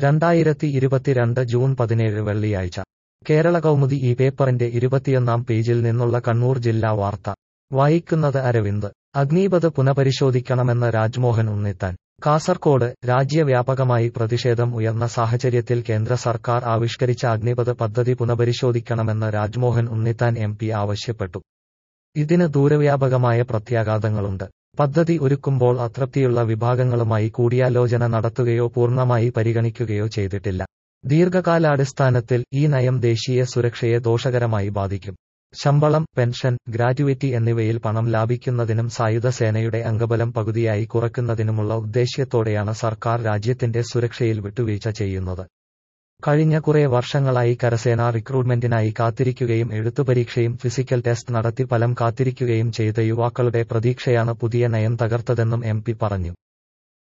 രണ്ടായിരത്തി ഇരുപത്തിരണ്ട് ജൂൺ പതിനേഴ് വെള്ളിയാഴ്ച കേരള കൗമുദി ഈ പേപ്പറിന്റെ ഇരുപത്തിയൊന്നാം പേജിൽ നിന്നുള്ള കണ്ണൂർ ജില്ലാ വാർത്ത വായിക്കുന്നത് അരവിന്ദ് അഗ്നീപത് പുനഃപരിശോധിക്കണമെന്ന് രാജ്മോഹൻ ഉണ്ണിത്താൻ കാസർകോട് രാജ്യവ്യാപകമായി പ്രതിഷേധം ഉയർന്ന സാഹചര്യത്തിൽ കേന്ദ്ര സർക്കാർ ആവിഷ്കരിച്ച അഗ്നിപത് പദ്ധതി പുനഃപരിശോധിക്കണമെന്ന് രാജ്മോഹൻ ഉണ്ണിത്താൻ എം പി ആവശ്യപ്പെട്ടു ഇതിന് ദൂരവ്യാപകമായ പ്രത്യാഘാതങ്ങളുണ്ട് പദ്ധതി ഒരുക്കുമ്പോൾ അതൃപ്തിയുള്ള വിഭാഗങ്ങളുമായി കൂടിയാലോചന നടത്തുകയോ പൂർണ്ണമായി പരിഗണിക്കുകയോ ചെയ്തിട്ടില്ല ദീർഘകാലാടിസ്ഥാനത്തിൽ ഈ നയം ദേശീയ സുരക്ഷയെ ദോഷകരമായി ബാധിക്കും ശമ്പളം പെൻഷൻ ഗ്രാറ്റുവിറ്റി എന്നിവയിൽ പണം ലാഭിക്കുന്നതിനും സായുധ സേനയുടെ അംഗബലം പകുതിയായി കുറയ്ക്കുന്നതിനുമുള്ള ഉദ്ദേശ്യത്തോടെയാണ് സർക്കാർ രാജ്യത്തിന്റെ സുരക്ഷയിൽ വിട്ടുവീഴ്ച ചെയ്യുന്നത് കഴിഞ്ഞ കുറെ വർഷങ്ങളായി കരസേന റിക്രൂട്ട്മെന്റിനായി കാത്തിരിക്കുകയും എഴുത്തുപരീക്ഷയും ഫിസിക്കൽ ടെസ്റ്റ് നടത്തി ഫലം കാത്തിരിക്കുകയും ചെയ്ത യുവാക്കളുടെ പ്രതീക്ഷയാണ് പുതിയ നയം തകർത്തതെന്നും എം പറഞ്ഞു